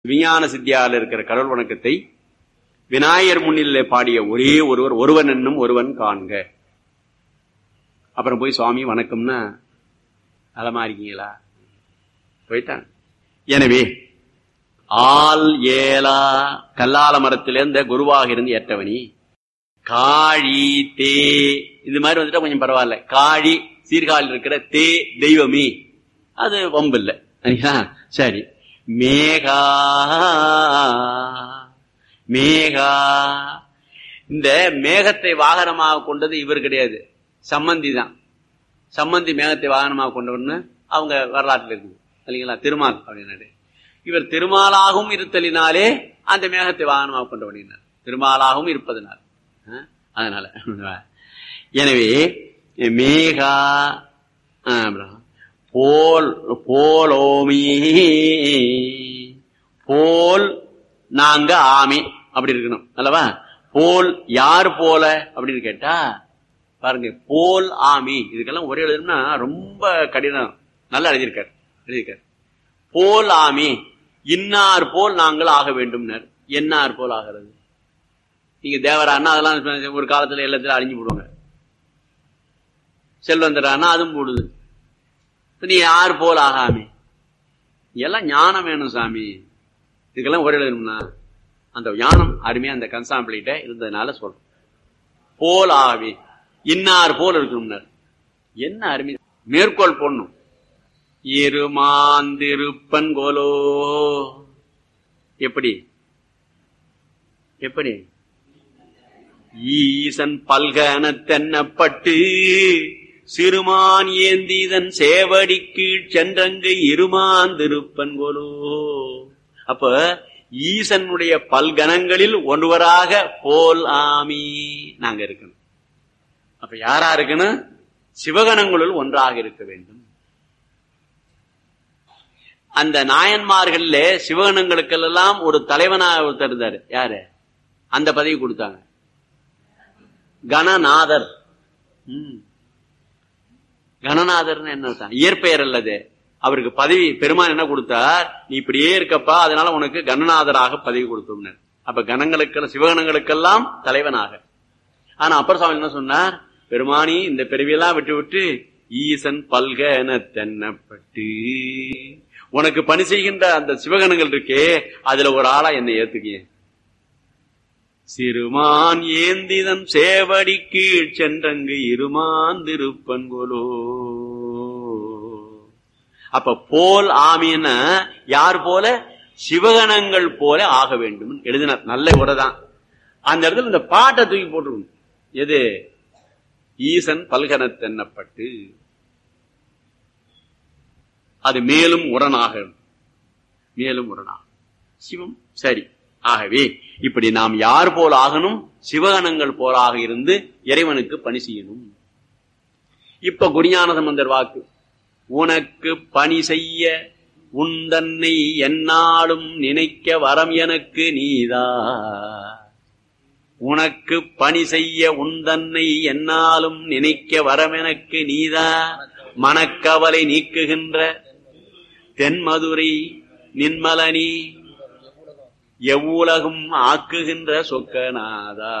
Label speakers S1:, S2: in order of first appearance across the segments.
S1: விஞ்ஞான சித்தியால இருக்கிற கடவுள் வணக்கத்தை விநாயகர் முன்னிலே பாடிய ஒரே ஒருவர் ஒருவன் என்னும் ஒருவன் காண்க அப்புறம் போய் சுவாமி வணக்கம்னா நலமா இருக்கீங்களா போயிட்டான் எனவே ஆள் ஏலா கல்லால மரத்திலிருந்த குருவாக இருந்து ஏற்றவனி காழி தே இது மாதிரி வந்துட்டா கொஞ்சம் பரவாயில்ல காழி சீர்காழில் இருக்கிற தே தெய்வமே அது வம்பு இல்லை சரிங்களா? சரி மேகா மேகா இந்த மேகத்தை வாகனமாக கொண்டது இவர் கிடையாது சம்மந்தி தான் சம்மந்தி மேகத்தை வாகனமாக கொண்டவர்னு அவங்க வரலாற்றில் இருக்குது இல்லைங்களா திருமால் அப்படின்னாரு இவர் திருமாலாகவும் இருத்தலினாலே அந்த மேகத்தை வாகனமாக கொண்டவனார் திருமாலாகவும் இருப்பதனால் ஆ? அதனால எனவே மேகா ஆ, அப்புறம் போல் போலோமி போல் நாங்க ஆமி அப்படி இருக்கணும் அல்லவா போல் யார் போல அப்படின்னு கேட்டா பாருங்க போல் ஆமி இதுக்கெல்லாம் ஒரே எழுதணும்னா ரொம்ப கடினம் நல்லா எழுதியிருக்காரு எழுதியிருக்காரு போல் ஆமி இன்னார் போல் நாங்கள் ஆக வேண்டும்னர் என்னார் போல் ஆகிறது நீங்க தேவரானா அதெல்லாம் ஒரு காலத்துல எல்லாத்திலும் அழிஞ்சு போடுவாங்க செல்வந்தரானா அதுவும் போடுது இப்ப நீ யார் போல் ஆகாமே எல்லாம் ஞானம் வேணும் சாமி இதுக்கெல்லாம் ஒரே எழுதணும்னா அந்த ஞானம் அருமையா அந்த கன்சாம்பிளிட்ட இருந்ததுனால சொல்றோம் போல் ஆவி இன்னார் போல் இருக்கணும்னார் என்ன அருமை மேற்கோள் போடணும் இருமாந்திருப்பன் கோலோ எப்படி எப்படி ஈசன் பல்கன தென்னப்பட்டு சிறுமான் ஏந்திதன் சேவடி கீழ் சென்றங்கு இருமாந்திருப்பன் கோலோ அப்ப ஈசனுடைய பல்கணங்களில் ஒருவராக போல் ஆமி நாங்க இருக்கணும் அப்ப யாரா இருக்கணும் சிவகணங்களுள் ஒன்றாக இருக்க வேண்டும் அந்த நாயன்மார்கள்ல சிவகணங்களுக்கெல்லாம் ஒரு தலைவனாக ஒருத்தர் இருந்தாரு யாரு அந்த பதவி கொடுத்தாங்க கணநாதர் ம். கணநாதர்னு என்ன அர்த்தம்? இயற்பெயர் அல்லது அவருக்கு பதவி பெருமான் என்ன கொடுத்தார் நீ இப்படியே இருக்கப்பா அதனால உனக்கு கணநாதராக பதவி கொடுத்தோம்னர் அப்ப கணங்களுக்கு சிவகணங்களுக்கெல்லாம் தலைவனாக ஆனா அப்பர் சுவாமி என்ன சொன்னார் பெருமானி இந்த பிறவியெல்லாம் விட்டு விட்டு ஈசன் பல்கன தென்னப்பட்டு உனக்கு பணி செய்கின்ற அந்த சிவகணங்கள் இருக்கே அதுல ஒரு ஆளா என்னை ஏத்துக்கிய சிறுமான் ஏந்திதன் சேவடி கீழ் சென்றங்கு இருமாந்திருப்பன் கோலோ அப்ப போல் ஆமின்னா யார் போல சிவகணங்கள் போல ஆக வேண்டும் எழுதினார் நல்ல உரைதான் அந்த இடத்துல இந்த பாட்டை தூக்கி போட்டுருக்கணும் எது ஈசன் பல்கனத்தென்னப்பட்டு அது மேலும் உரனாக மேலும் உரனாக சிவம் சரி ஆகவே இப்படி நாம் யார் போல் ஆகணும் சிவகணங்கள் போலாக இருந்து இறைவனுக்கு பணி செய்யணும் இப்ப குருஞான சம்பந்தர் வாக்கு உனக்கு பணி செய்ய உன் தன்னை என்னாலும் நினைக்க வரம் எனக்கு நீதா உனக்கு பணி செய்ய உன் தன்னை என்னாலும் நினைக்க வரம் எனக்கு நீதா மனக்கவலை நீக்குகின்ற தென்மதுரை நின்மலனி எவ்வுலகும் ஆக்குகின்ற சொக்கநாதா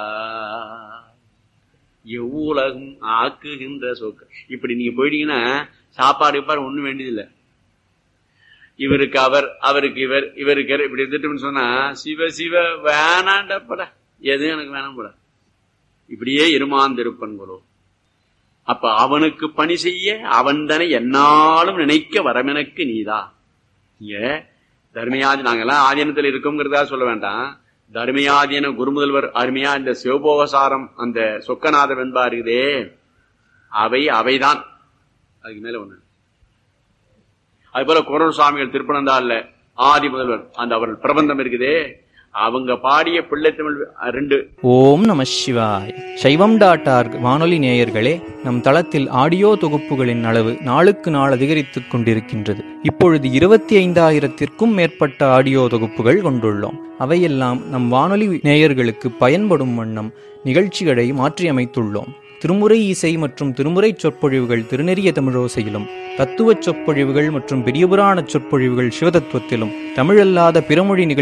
S1: எவ்வுலகும் ஆக்குகின்ற சொக்க இப்படி நீங்க போயிட்டீங்கன்னா சாப்பாடு இப்பாடு ஒண்ணும் வேண்டியதில்லை இவருக்கு அவர் அவருக்கு இவர் இவருக்கு இவர் இப்படி இருந்துட்டு சொன்னா சிவ சிவ வேணாண்டப்பட எதுவும் எனக்கு வேணாம் போட இப்படியே இருமாந்திருப்பன் குரு அப்ப அவனுக்கு பணி செய்ய அவன் தானே என்னாலும் நினைக்க வரமெனக்கு நீதா இங்க தர்மயாதி நாங்கெல்லாம் ஆதீனத்தில் இருக்கோங்கிறதா சொல்ல வேண்டாம் தர்மயாதீன குருமுதல்வர் அருமையா இந்த சிவபோகசாரம் அந்த சொக்கநாத வெண்பா இருக்குதே அவை அவைதான் அதுக்கு மேல ஒண்ணு அது போல குரல் சுவாமிகள் திருப்பனந்தாள்ல ஆதி முதல்வர் அந்த அவர்கள் பிரபந்தம் இருக்குதே அவங்க பாடிய பிள்ளை தமிழ் ரெண்டு
S2: ஓம் நம சிவாய் சைவம் டாட் ஆர்க் வானொலி நேயர்களே நம் தளத்தில் ஆடியோ தொகுப்புகளின் அளவு நாளுக்கு நாள் அதிகரித்துக் கொண்டிருக்கின்றது இப்பொழுது இருபத்தி ஐந்தாயிரத்திற்கும் மேற்பட்ட ஆடியோ தொகுப்புகள் கொண்டுள்ளோம் அவையெல்லாம் நம் வானொலி நேயர்களுக்கு பயன்படும் வண்ணம் நிகழ்ச்சிகளை மாற்றியமைத்துள்ளோம் திருமுறை இசை மற்றும் திருமுறை சொற்பொழிவுகள் திருநெறிய தமிழோசையிலும் தத்துவச் சொற்பொழிவுகள் மற்றும் பெரியபுராண சொற்பொழிவுகள் சிவதத்துவத்திலும் தமிழல்லாத பிறமொழி நிகழ்ச்சி